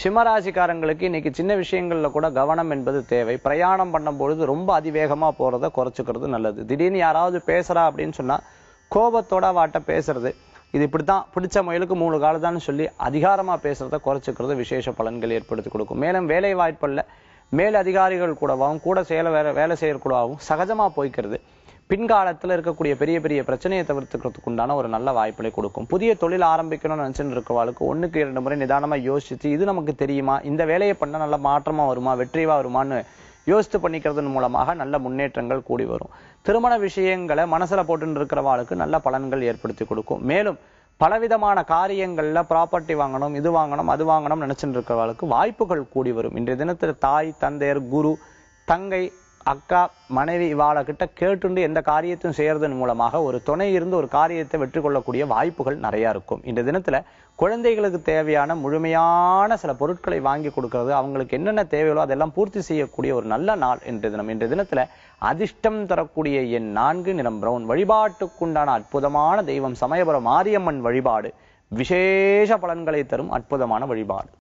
சிம்மராசிக்காரங்களுக்கு இன்னைக்கு சின்ன விஷயங்கள்ல கூட கவனம் என்பது தேவை பிரயாணம் பண்ணும் பொழுது ரொம்ப அதிவேகமா போறத குறைச்சுக்கிறது நல்லது திடீர்னு யாராவது பேசுறா அப்படின்னு சொன்னா கோபத்தோட வாட்ட பேசுறது இது இப்படித்தான் பிடிச்ச முயலுக்கு மூணு காலதான்னு சொல்லி அதிகாரமா பேசுறத குறைச்சுக்கிறது விசேஷ பலன்கள் ஏற்படுத்தி கொடுக்கும் மேலும் வேலை வாய்ப்புல மேல் அதிகாரிகள் கூடவாகவும் கூட செயல வேலை வேலை செய்யறக்கூடவாகவும் சகஜமா போய்க்கிறது பின்காலத்துல இருக்கக்கூடிய பெரிய பெரிய பிரச்சனையை தவிர்த்துக்கிறதுக்கு உண்டான ஒரு நல்ல வாய்ப்புகளை கொடுக்கும் புதிய தொழில் ஆரம்பிக்கணும்னு நினைச்சுட்டு இருக்கவாளுக்கு ஒண்ணுக்கு இரண்டு முறை நிதானமா யோசிச்சு இது நமக்கு தெரியுமா இந்த வேலையை பண்ணா நல்ல மாற்றமா வருமா வெற்றிவா வருமான்னு யோசித்து பண்ணிக்கிறதன் மூலமாக நல்ல முன்னேற்றங்கள் கூடி வரும் திருமண விஷயங்களை மனசுல போட்டுன்னு இருக்கிறவாளுக்கு நல்ல பலன்கள் ஏற்படுத்தி கொடுக்கும் மேலும் பலவிதமான காரியங்கள்ல ப்ராப்பர்ட்டி வாங்கணும் இது வாங்கணும் அது வாங்கணும் நினைச்சுட்டு இருக்கிறவர்களுக்கு வாய்ப்புகள் கூடி வரும் இன்றைய தினத்துல தாய் தந்தையர் குரு தங்கை அக்கா மனைவி இவாள கிட்ட கேட்டுண்டு எந்த காரியத்தையும் செய்யறதன் மூலமாக ஒரு துணை இருந்து ஒரு காரியத்தை வெற்றி கொள்ளக்கூடிய வாய்ப்புகள் நிறைய இருக்கும் இந்த தினத்துல குழந்தைகளுக்கு தேவையான முழுமையான சில பொருட்களை வாங்கி கொடுக்கிறது அவங்களுக்கு என்னென்ன தேவைகளோ அதெல்லாம் பூர்த்தி செய்யக்கூடிய ஒரு நல்ல நாள் இன்றைய தினம் இன்றைய தினத்துல அதிர்ஷ்டம் தரக்கூடிய என் நான்கு நிறம் பிரவுன் வழிபாட்டுக்குண்டான அற்புதமான தெய்வம் சமயபுரம் மாரியம்மன் வழிபாடு விசேஷ பலன்களை தரும் அற்புதமான வழிபாடு